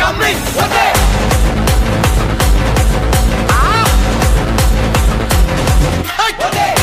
coming. One day. Hey, one day.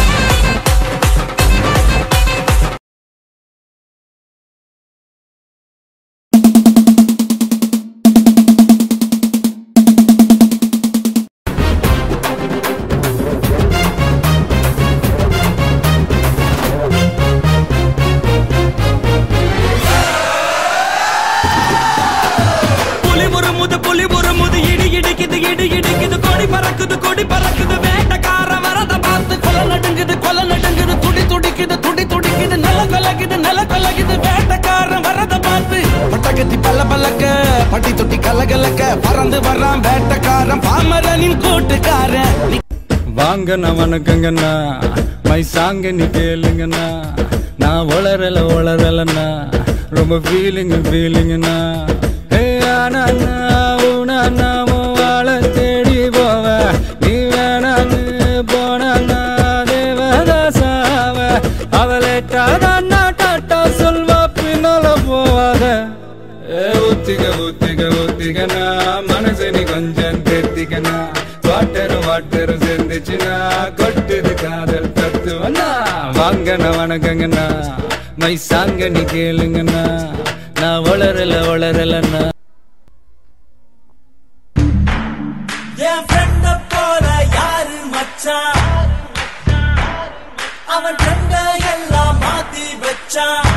புலி முறுமுது புலி முறுமுது இடி இடிக்குது இடி இடிக்குது கொடி பறக்குது கொடி பறக்குது வேட்டக்கார வரத பார்த்து கொலை நடுங்குது கொலை நடுங்குது துடி துடிக்குது துடி துடிக்குது நில கொலகுது நில கொலகுது வேட்டக்கார வரத பார்த்து பட்டகத்தி பல்ல பல்லக்க பட்டி தொட்டி கலகலக்க பறந்து வர்றான் வேட்டக்காரன் பாமரனின் கூட்டுக்காரன் வாங்கண்ணா வணக்கங்கண்ணா மை சாங்க நீ கேளுங்கண்ணா நான் வளரல வளரலண்ணா ரொம்ப ஃபீலிங் ஃபீலிங்கண்ணா ஹே ஆனா உனா வாழ தேடி போவ நீ வேணான்னு போனா தேவதாசாவ அவளேட்டாதான் டாட்டா சொல்வா பின்னால போவாத ஏ ஊத்திக ஊத்திக ஊத்திகனா மனசு நீ கொஞ்சம் தேத்திக்கனா வாட்டரும் வாட்டரும் சேர்ந்துச்சுனா கொட்டுது காதல் தத்துவனா வாங்கண்ணா வணக்கங்கண்ணா மை சாங்க நீ கேளுங்கண்ணா நான் வளரல வளரலண்ணா என் ஃப்ரெண்ட போல யாரு மச்சான் அவன் ஃப்ரெண்ட எல்லாம் மாத்தி வச்சான்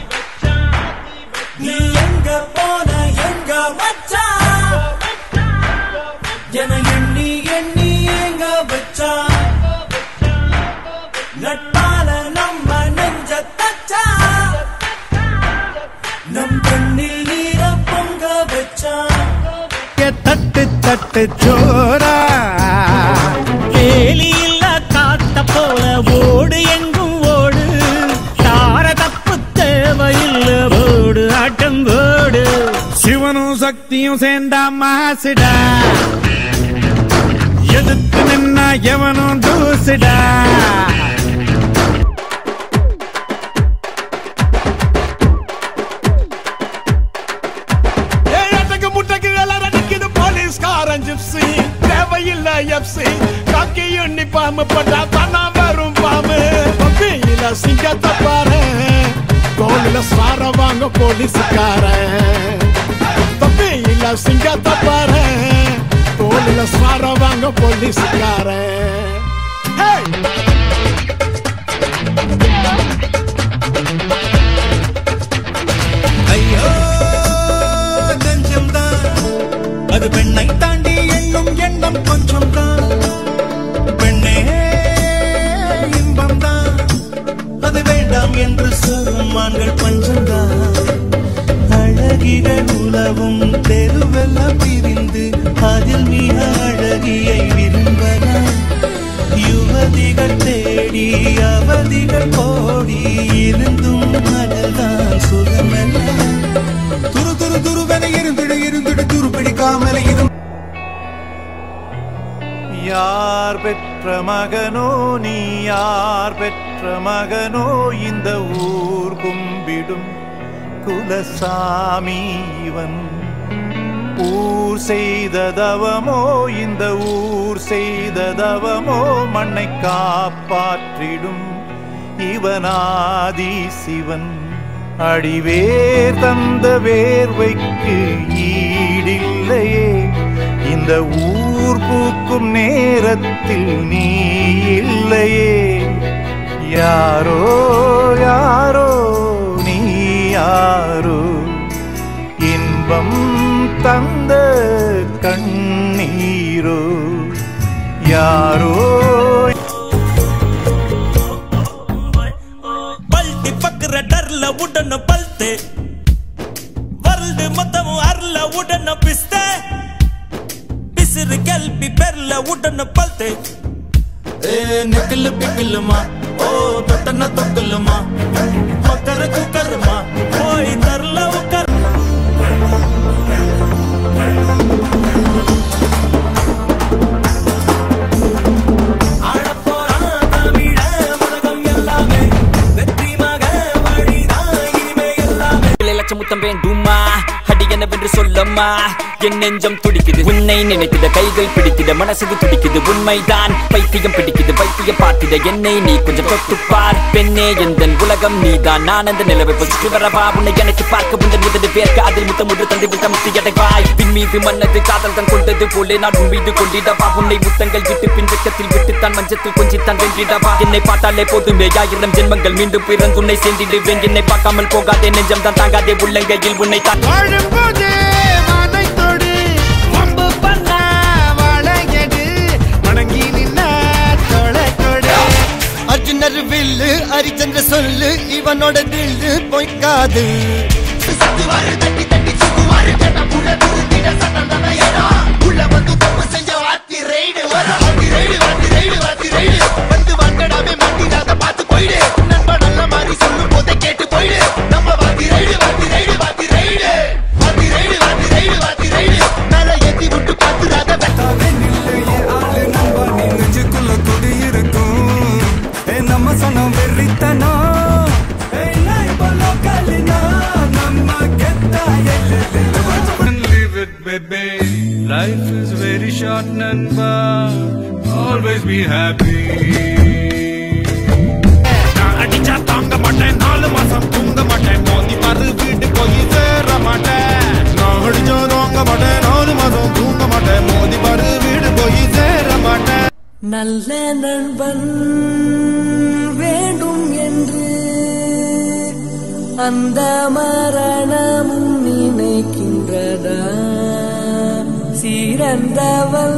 நீ எங்க போன எங்க மச்சான் என எண்ணி எண்ணி எங்க வச்சான் நட்பால நம்ம நெஞ்ச தச்சான் நம் கண்ணில் நீர பொங்க வச்சான் தட்டு தட்டு ஜோரா வேலி இல்ல காத்த போல ஓடு எங்கும் ஓடு தார தப்பு தேவையில்ல ஓடு ஆட்டம் ஓடு சிவனும் சக்தியும் சேர்ந்தா மாசுடா எதிர்த்து நின்னா எவனும் தூசுடா ஏழட்டுக்கு முட்டைக்கு எல்லாம் அடிக்குது போலீஸ்காரன் ஜிப்ஸி தேவையில்ல எப்சி காக்கி எண்ணி பாம்பு பட்டா தானா வரும் பாம்பு பப்பியில சிங்கத்தை பாரு தோளில சார வாங்க போலீஸ்காரன் பப்பியில சிங்கத்தை பாரு தோளில சார வாங்க போலீஸ்காரன் Hey! ஐயோ நெஞ்சம்தான் அது பெண்ணை தாண்டி எண்ணும் எண்ணம் கொஞ்சம் தான் பெண்ணே இன்பம் தான் அது வேண்டாம் என்று சொல்லும் ஆண்கள் பஞ்சம்தான் அழகிகள் உலவும் தெருவெல்லாம் பிரிந்து அதில் மிக அழகியை விரும்பலாம் யுவதிகள் தேடி அவதிகள் கோடி இருந்தும் அதல்தான் சுகமல்ல துரு துரு துருவென இருந்திடு இருந்திடு துரு பிடிக்காமல் இரும் யார் பெற்ற மகனோ நீ யார் பெற்ற மகனோ இந்த ஊர் கும்பிடும் குலசாமி இவன் ஊர் செய்த தவமோ இந்த ஊர் செய்த தவமோ மண்ணை காப்பாற்றிடும் இவனாதி சிவன் அடிவேர் தந்த வேர்வைக்கு ஈடில்லையே இந்த ஊர் பூக்கும் நேரத்தில் நீ இல்லையே யாரோ யாரோ நீ யாரோ இன்பம் தந்த கண்ணீரோ யாரோ பல்டி பக்குற டர்ல உடன பல்த்து ವರ್ಲ್ಡ್ ಮೊತ್ತವು ಅರ್ಲ ಉಡನ ಪಿಸ್ತೆ ಬಿಸಿರು ಕೆಲ್ಪಿ ಬೆರ್ಲ ಉಡನ ಪಲ್ತೆ ಏ ನಿಕ್ಕಲು ಬಿಕ್ಕಲುಮಾ ಓ ತೊಟ್ಟನ ತೊಕ್ಕಲುಮಾ ಮಕ್ಕರ ಕುಕ್ಕರ್ಮಾ ಓಯ್ ತರ್ಲ ಉಕ್ಕರ್ ஆடப்போறான் தமிழ உலகம் எல்லாமே வெற்றி மக வழிதான் இனிமே எல்லாமே ஏழு லட்சம் முத்தம் வேண்டுமா அடி என்னவென்று சொல்ல தெரியுமா என் நெஞ்சம் துடிக்குது உன்னை நினைத்திட கைகள் பிடித்திட மனசுக்கு துடிக்குது உண்மைதான் பைத்தியம் பிடிக்குது பைத்தியம் பார்த்திட என்னை நீ கொஞ்சம் தொட்டு பார் பெண்ணே எந்த உலகம் நீதான் நான் அந்த நிலவை போய் சுற்றி வரவா உன்னை எனக்கு பார்க்க உந்தன் உதடு பேர்க்க அதில் முத்தம் ஒன்று தந்து விட்ட முத்தி எடைவாய் பின் மீது மன்னது காதல் தான் கொண்டது போலே நான் உன் மீது கொண்டிடவா உன்னை முத்தங்கள் விட்டு பின் வெக்கத்தில் விட்டுத்தான் மஞ்சத்தில் கொஞ்சித்தான் வென்றிடவா என்னை பார்த்தாலே போதுமே ஆயிரம் ஜென்மங்கள் மீண்டும் பிறந்து உன்னை சேர்ந்திடுவேன் என்னை பார்க்காமல் போகாதே நெஞ்சம் தான் தாங்காதே உள்ளங்கையில் உன்னை தான் வாழும்போது வானைத்தோடு வம்பு பண்ண வாழையடு வணங்கி நின்ன தொலைக்கொடு அர்ஜுனர் வில்லு ஹரிச்சந்திர சொல்லு இவனோட தில்லு பொய்க்காது நம்ம சொன்ன வெறித்தனம் நம்ம கெத்தா Live it, baby. Life is very short, Nanba. Always be happy. நான் அடிச்சா தாங்க மாட்டேன் நாலு மாசம் தூங்க மாட்டேன் மோதி மறு வீட்டு போய் சேர மாட்டேன் நான் அடிச்சா தாங்க மாட்டேன் நாலு மாசம் தூங்க மாட்டேன் மோதி மறு வீடு போய் சேர மாட்டேன் நல்ல நண்பன் வேண்டும் என்று அந்த மரணமும் நினைக்கின்றதா சிறந்தவள்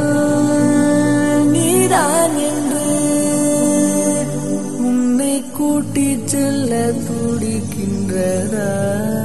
நீதான் என்று உன்னை கூட்டிச் செல்ல துடிக்கின்றதா